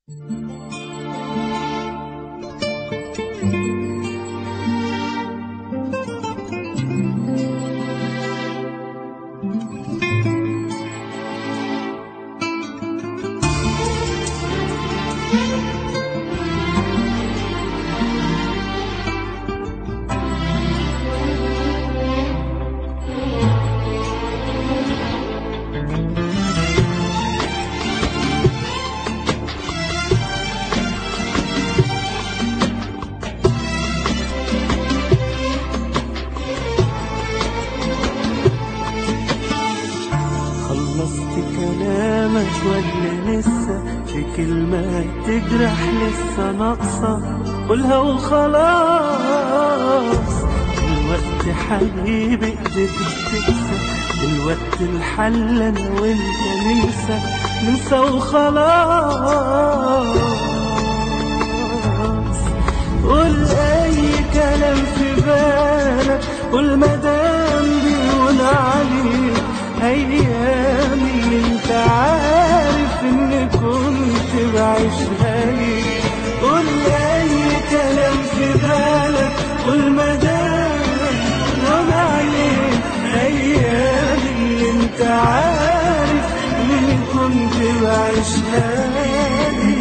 خلصت كلامك ولا لسه في كلمة تجرح لسه ناقصة قولها وخلاص الوقت حبيبي ايديك تكسى الوقت الحل انا وانت ننسى ننسى وخلاص قول اي كلام في بالك قول مدام بيقول عليك ايام اللي انت عارف ان كنت بعيشها لي قول اي كلام في بالك قول مدام بيقول عليك ايام اللي انت عارف ان كنت بعيشها لي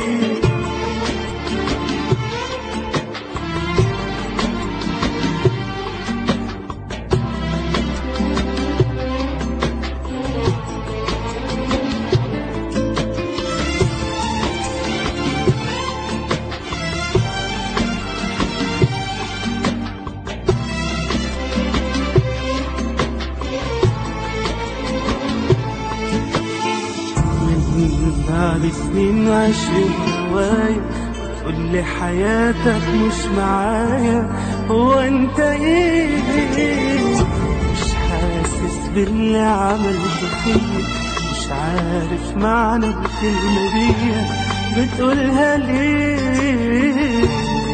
من بعد سنين عشرين هواية قول لي حياتك مش معايا هو انت ايه مش حاسس باللي عملته فيا مش عارف معنى الكلمة دي بتقولها ليه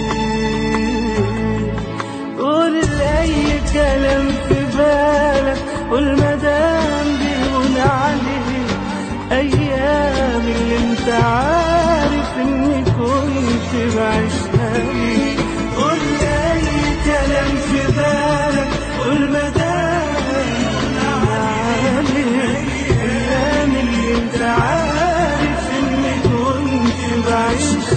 قول اي كلام في بالك قول مدام بيقول عليه ايام اللي انت عارف اني كنت بعيشها لي قول اي كلام في بالك قول مدام عليه ايام اللي انت عارف اني كنت بعيشها